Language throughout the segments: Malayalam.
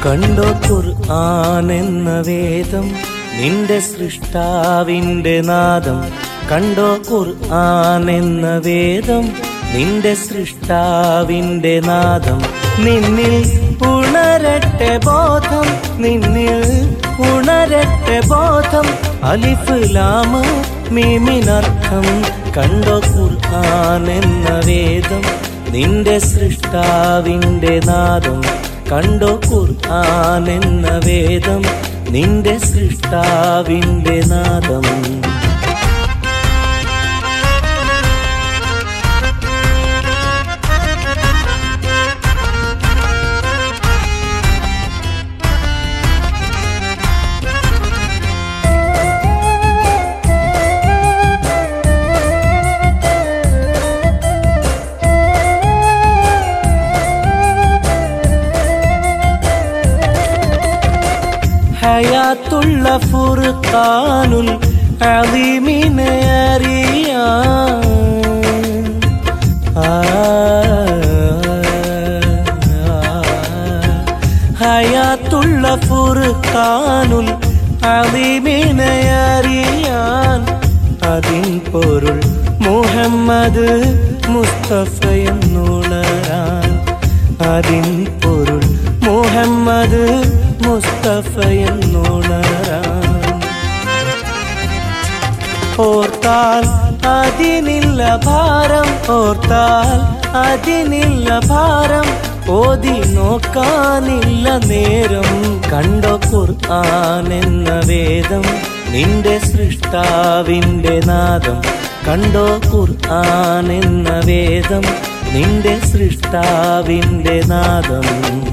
കണ്ടോ ഖുർആൻ എന്ന വേദം നിന്റെ സൃഷ്ടാവിന്റെ നാദം കണ്ടോ ഖുർആൻ എന്ന വേദം നിന്റെ സൃഷ്ടാവിന്റെ നാദം നിന്നിൽ ഉണരട്ടെ ബോധം നിന്നിൽ ഉണരട്ടെ ബോധം അലിഫ് ലാമ മീമിനർത്ഥം കണ്ടോ ഖുർആൻ എന്ന വേദം നിന്റെ സൃഷ്ടാവിന്റെ നാദം കണ്ടോ ഖുർആൻ എന്ന വേദം നിന്റെ സൃഷ്ടാവിന്റെ നാദം ഹയാത്തുള്ള ഫുർഖാനുൽ അലീമിനെ അറിയാൻ ആ, ഹയാത്തുള്ള ഫുർഖാനുൽ അലീമിനെ അറിയാൻ അതിൻ പൊരുൾ മുഹമ്മദ് മുസ്തഫയെന്നുണരാൻ അതിൻ പൊരുൾ മുഹമ്മദ് മുസ്തഫയെന്നുണരാൻ ഓർത്താൽ അതിനില്ല ഭാരം ഓർത്താൽ അതിനില്ല ഭാരം ഓതി നോക്കാനില്ല നേരം കണ്ടോ ഖുർആൻ എന്ന വേദം നിന്റെ സൃഷ്ടാവിന്റെ നാദം കണ്ടോ ഖുർആൻ എന്ന വേദം നിന്റെ സൃഷ്ടാവിന്റെ നാദം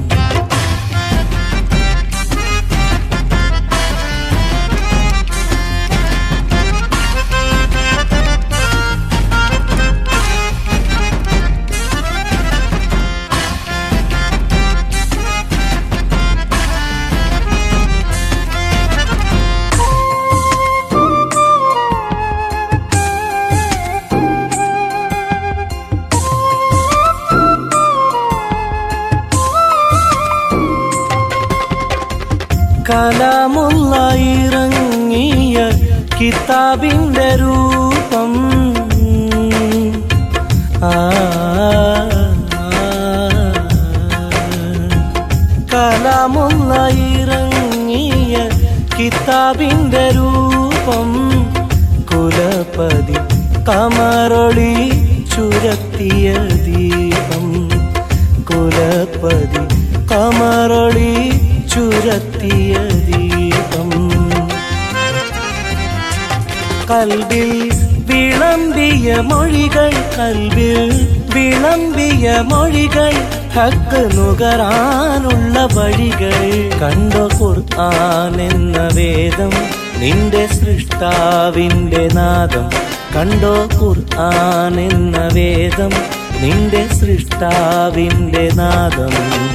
കലാമുള്ള ഇറങ്ങിയ കിതാബിന്റെ രൂപം ആ, കലാമുള്ള ഇറങ്ങിയ കിതാബിന്റെ രൂപം കുലപതി കമറൊളി ചുരത്തിയ ദീപം കുലപതി കമറൊളി ചുരത്തിയ ദീപം കൽവിൽ വിളമ്പിയ മൊഴികൾ കൽവിൽ വിളമ്പിയ മൊഴികൾ ഹക്ക് നുകരാനുള്ള വഴികൾ കണ്ടോ ഖുർആൻ എന്ന വേദം നിന്റെ സൃഷ്ടാവിന്റെ നാദം കണ്ടോ ഖുർആൻ എന്ന വേദം നിന്റെ സൃഷ്ടാവിന്റെ നാദം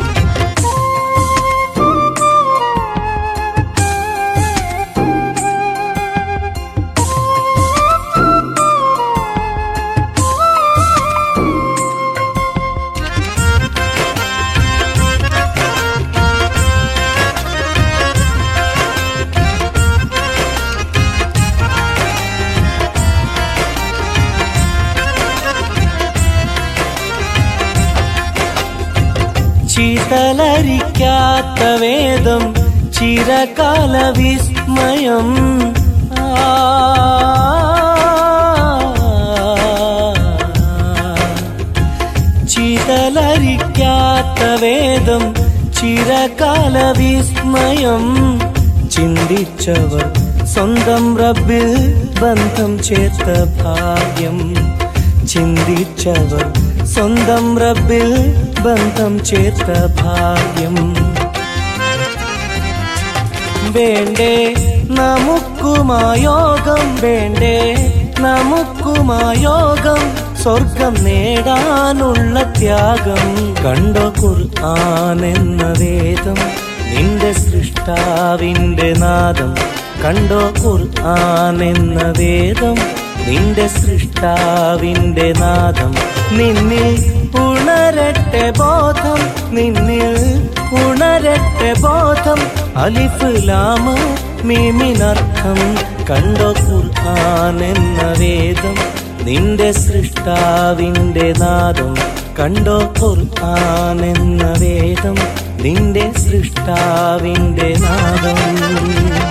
ചിതലരിക്കാത്ത വേദം ചിരകാല വിസ്മയം ആ. ചിതലരിക്കാത്ത വേദം ചിരകാല വിസ്മയം ചിന്തിച്ചവർ സ്വന്തം റബ്ബിൽ ബന്ധം ചേർത്ത ഭാഗ്യം ചിന്തിച്ചവർ സ്വന്തം റബ്ബിൽ ബന്ധം ചേർത്ത ഭാഗ്യം വേണ്ടേ നമുക്കുമായോഗം വേണ്ടേ നമുക്കുമായോഗം സ്വർഗം നേടാനുള്ള ത്യാഗം കണ്ടോ ഖുർആൻ എന്ന വേദം നിന്റെ സൃഷ്ടാവിന്റെ നാദം കണ്ടോ ഖുർആൻ എന്ന വേദം നിന്റെ സൃഷ്ടാവിന്റെ നാദം നിന്നിൽ ഉണരട്ടെ ബോധം നിന്നിൽ ഉണരട്ടെ ബോധം അലിഫ് ലാമ മീമിനർത്ഥം കണ്ടോ ഖുർആൻ എന്ന വേദം നിന്റെ സൃഷ്ടാവിന്റെ നാദം കണ്ടോ ഖുർആൻ എന്ന വേദം നിന്റെ സൃഷ്ടാവിന്റെ നാദം